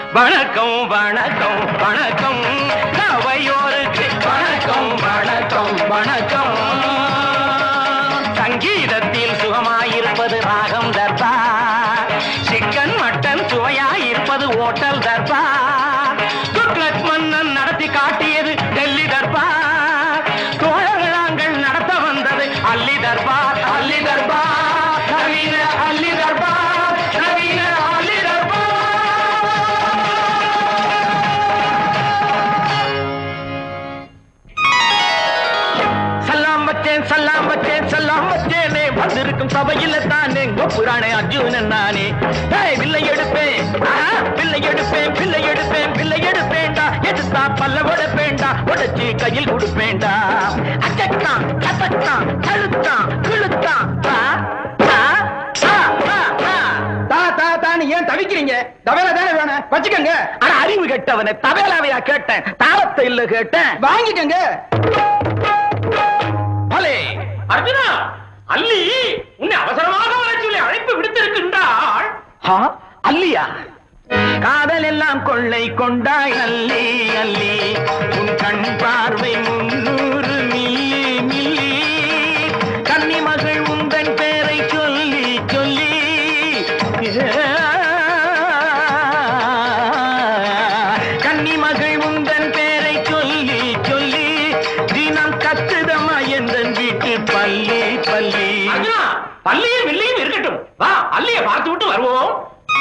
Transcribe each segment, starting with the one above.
வணக்கம் வணக்கம் வணக்கம் அவையோருக்கு வணக்கம் வணக்கம் வணக்கம் சங்கீதத்தில் சுகமாயிருப்பது ராகம் தர்பார் சிக்கன் மட்டன் சுவையாயிருப்பது ஓட்டல் தர்பார் துக்ளக் மன்னன் நடத்தி காட்டியது டெல்லி தர்பார் தோழர்கள் நாங்கள் நடத்த வந்தது அல்லி தர்பார் அல்லி தர்பார் நவீன அல்லி தர்பார் நவீன அல்லி தர்பார் சல்லாம் வச்சேன் சல்லாம் வச்சேன் சல்லாம் வச்சேனே வந்திருக்கும் சபையில தானே புராணே அர்ஜுனன் நானே ஏய், வில்லை எடுப்பேன் ஆஹா, வில்லை எடுப்பேன் வில்லை எடுப்பேன் வில்லை எடுப்பேன்டா எடுத்தா பல்ல உடைப்பேன்டா உடைச்சி கையில் கொடுப்பேன்டா அச்சத்தான் கத்தத்தான் கழுத்தான் கிழுத்தான் ஆ, ஆ, ஆ, ஆ, ஆ. தா தா தான்னு ஏன் தவிக்கிறீங்க தவேல தானே வேணும் வச்சுக்கோங்க அட அறிவு கெட்டவனே தவேலாவையா கேட்டேன் தாளத்தை இல்ல கேட்டேன் வாங்கிக்கோங்க பலே அர்ஜுனா அல்லி உன்னை அவசரமாக வரச் சொல்லி அழைப்பு விடுத்திருக்கின்றாள் அல்லியா காதல் எல்லாம் கொள்ளை கொண்டாய் அல்லி அல்லி உன் கண் பார்வை முன்னூறு மில்லி மில்லி கன்னி மகள் உந்தன் பேரை சொல்லி சொல்லி கன்னி மகள் உந்தன் பேரை சொல்லி சொல்லி தினம் கத்துதமா எந்தன் வீட்டு பள்ளி பள்ளி பள்ளியும் வில்லியும் இருக்கட்டும் வா அல்லிய பார்த்து விட்டு வருவோம்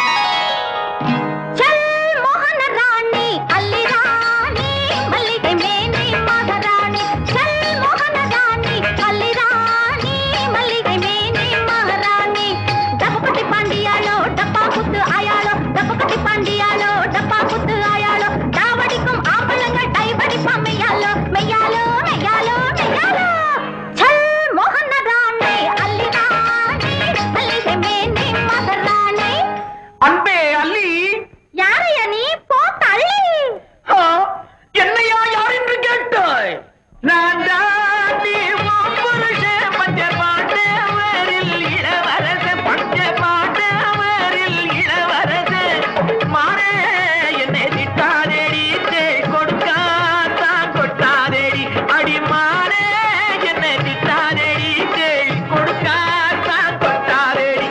चल मोहन रानी अल्ली रानी मल्लिके मेनी महारानी चल मोहन रानी अल्ली रानी मल्लिके मेनी महारानी डपपटी पांडियालो डप्पा कुத்து ஆயாளோ டப்பபட்டி பாண்டியாலோ டப்பா குத்து ஆயாளோ தாவடிக்கும் ஆம்பளங்க டைபடிப்பா மெய்யாலோ மெய்யாலோ மெய்யாலோ மெய்யாலோ चल मोहन रानी अल्ली रानी मल्लिके मेनी महारानी அன்பே அல்லி யாரையா நீ போ தள்ளி ஆ, என்னையா யார் என்று கேட்டாய் நான் தாண்டி உன் புருஷன் பஞ்ச பாண்டவரில் இளவரச பஞ்ச பாண்டவரில் இளவரச மாறே என்னை திட்டாதேடி தேய் கொடுக்காதான் கொட்டாதேடி அடி மாறே என்னை திட்டாதேடி தேய் கொடுக்காதான் கொட்டாதேடி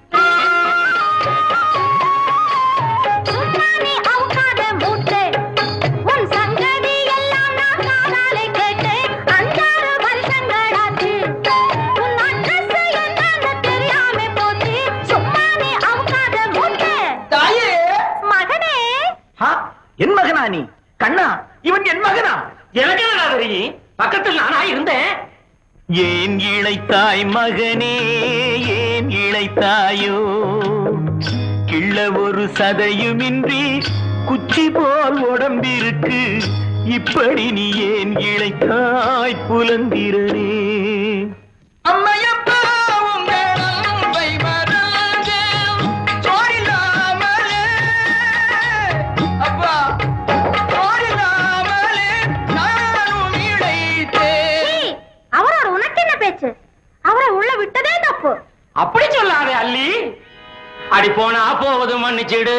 சுத்தானே அவுக்காத மூட்டை உன் சங்கதி எல்லாம் நான் காதாலே கேட்டேன் அஞ்சாறு வருஷங்களாச்சு உன் அட்ரஸ் என்னன்னு தெரியாம போச்சு சும்மானே அவுக்காத மூட்டை தாயே மகனே ஆ, என் மகனா நீ கண்ணா இவன் என் மகனா எனக்கு என்னடா தெரியும் பக்கத்தில் நானா இருந்தேன் ஏன் இழைத்தாய் மகனே ஏன் இழைத்தாயோ கிள்ள ஒரு சதையுமின்றி குச்சி போல் உடம்பிருக்கு இப்படி நீ ஏன் இழைத்தாய் புலந்திரனே அம்மையப்பா உங்கள் அன்பை மறந்து சோறில்லாமலே அப்பா சோறில்லாமலே நானும் இழைத்தேன் ஏய், அவரோட உனக்கு என்ன பேச்சு அவரை உள்ள விட்டதே தப்பு அப்படி சொல்லாதே அல்லி அடி போனா போவது மன்னிச்சிடு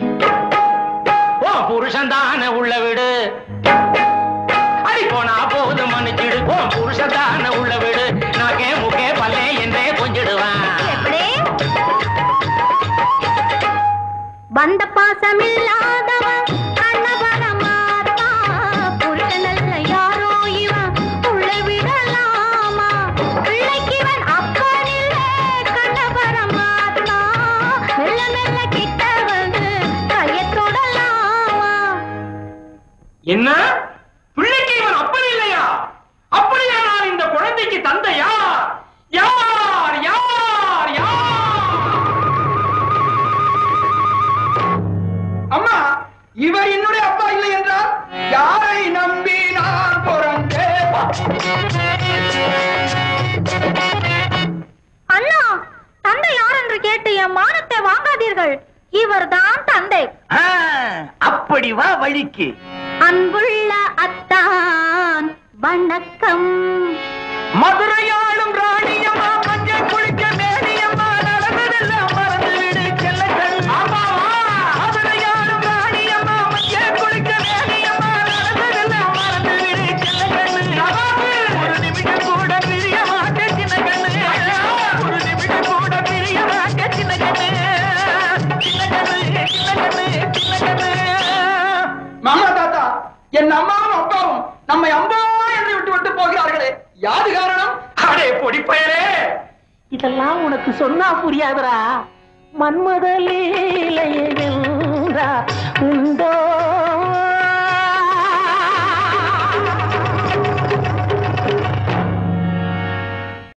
ஓ புருஷன் தானே உள்ள விடு அடி போனா போவது மன்னிச்சிடு ஓ புருஷன் தானே உள்ள விடு நாக்கே முக்கே பல்லே என்றே கொஞ்சிடுவான் எப்படி வந்த பாசமில்லாதவன் கண்ணவர மாத்தா புருஷனல்ல யாரோ இவன் உள்ளே விடலாமா பிள்ளைக்கு இவன் அப்பனில்ல கண்ணவர மாத்தா மெல்ல மெல்ல கிட்ட வந்து கையை தொடலாமா என்ன பிள்ளைக்கு இவன் அப்பன் இல்லையா அப்படியானால் இந்த குழந்தைக்கு தந்தை யார் யார் யார் யார் அம்மா இவர் என்னுடைய அப்பா இல்லை என்றால் யாரை நம்பி நான் பிறந்தேன் அண்ணா தந்தை யார் என்று கேட்டு என் மானத்தை வாங்காதீர்கள் இவர்தான் தந்தை ஆ, அப்படி வா வழிக்கு அன்புள்ள அத்தான் வணக்கம் மதுரையாளும் ராணியம்மா மஞ்சள் குளிக்க மேனியம்மா நடந்ததெல்லாம் மறந்து விடு செல்லங்கள் மதுரையாளும் ராணியம்மா என் அம்மாவும் அப்பாவும் நம்மை அம்பா என்று விட்டு விட்டு போகிறார்களே யாது காரணம் அடே பொடிப்பயலே இதெல்லாம் உனக்கு சொன்னா புரியாதரா மன்மத லீலையை வென்றா உண்டோ